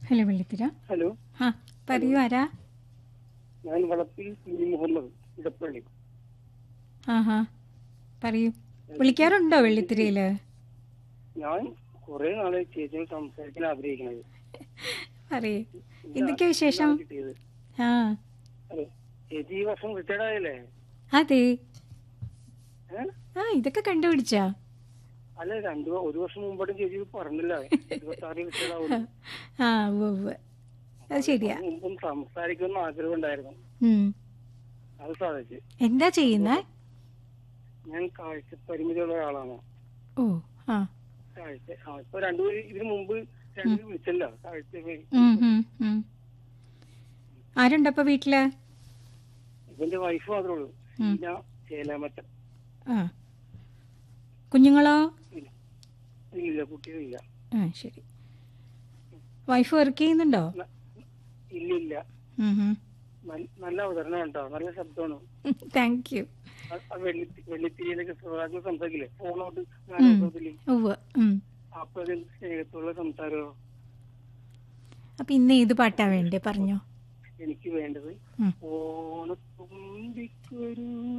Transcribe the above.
Hello വെള്ളിത്തിര hello ആ പറയൂ ആരാ ഞാൻ വളപ്പിൽ കുഞ്ഞി മുഹമ്മദ് ഇടപ്പള്ളി ആഹാ പറയൂ വിളിക്കാറുണ്ടോ വെള്ളിത്തിരയില് ഞാൻ കുറെ നാളെ ചേച്ചിയോട് സംസാരിക്കാൻ ആഗ്രഹിക്കുന്നത് പറയൂ എന്തൊക്കെയാ വിശേഷം കിട്ടിയത് ആ അതെ ചേച്ചി ഈ വർഷം റിട്ടയർഡ് ആയല്ലേ അതെ ഏ? ആ ഇതൊക്കെ കണ്ടുപിടിച്ചാ അല്ല രണ്ടു ഒരു വർഷം മുമ്പോട്ട് ചേച്ചി ഇത് പറഞ്ഞില്ല ഇരുപത്തി ആറിൽ റിട്ടയർഡ് ആവും ആ ഉവ്വ് ഉവ്വ് അത് ശരിയാ മുമ്പും സംസാരിക്കുന്ന ആഗ്രഹം ഉണ്ടായിരുന്നു ഉം. അത് സാധിച്ചു എന്താ ചെയ്യുന്നേ ഞാൻ കാഴ്ച പരിമിതിയുള്ള ഒരാളാണ് ഓ ആ കാഴ്ച ആ ഇപ്പൊ രണ്ടുപേര് ഇതിനു മുമ്പ് രണ്ടുപേരും വിളിച്ചല്ലോ കാഴ്ച പരി- ഉം, ഉം, ഉം. ആരുണ്ടപ്പോ വീട്ടില് ഇവന്റെ വൈഫ് മാത്രമേ ഉള്ളൂ ഉം. പിന്നെ ചേലാമറ്റം ആ കുഞ്ഞുങ്ങളോ ഇല്ല ഇല്ല കുട്ടികളില്ല ആ ശരി വൈഫ് വർക്ക് ചെയ്യുന്നുണ്ടോ ന- ഇല്ല ഇല്ല ഉം, ഉം. നൽ- നല്ല അവതരണം ഉണ്ടോ നല്ല ശബ്ദമാണ് താങ്ക് യു ആ- ആ വെള്ളി വെള്ളിത്തിരിയിലൊക്കെ സ്വരാജ്യം സംസാരിക്കില്ലേ ഫോണോട്ട് ഗാനോട്ടത്തില് ഉവ്വ് ഉം. അപ്പൊ അത് സ്നേഹത്തുള്ള സംസാരമോ അപ്പൊ ഇന്ന് ഏത് പാട്ടാ വേണ്ടേ പറഞ്ഞോ എനിക്ക് വേണ്ടത് ഉം. ഓണത്തുമ്പിക്കൊരു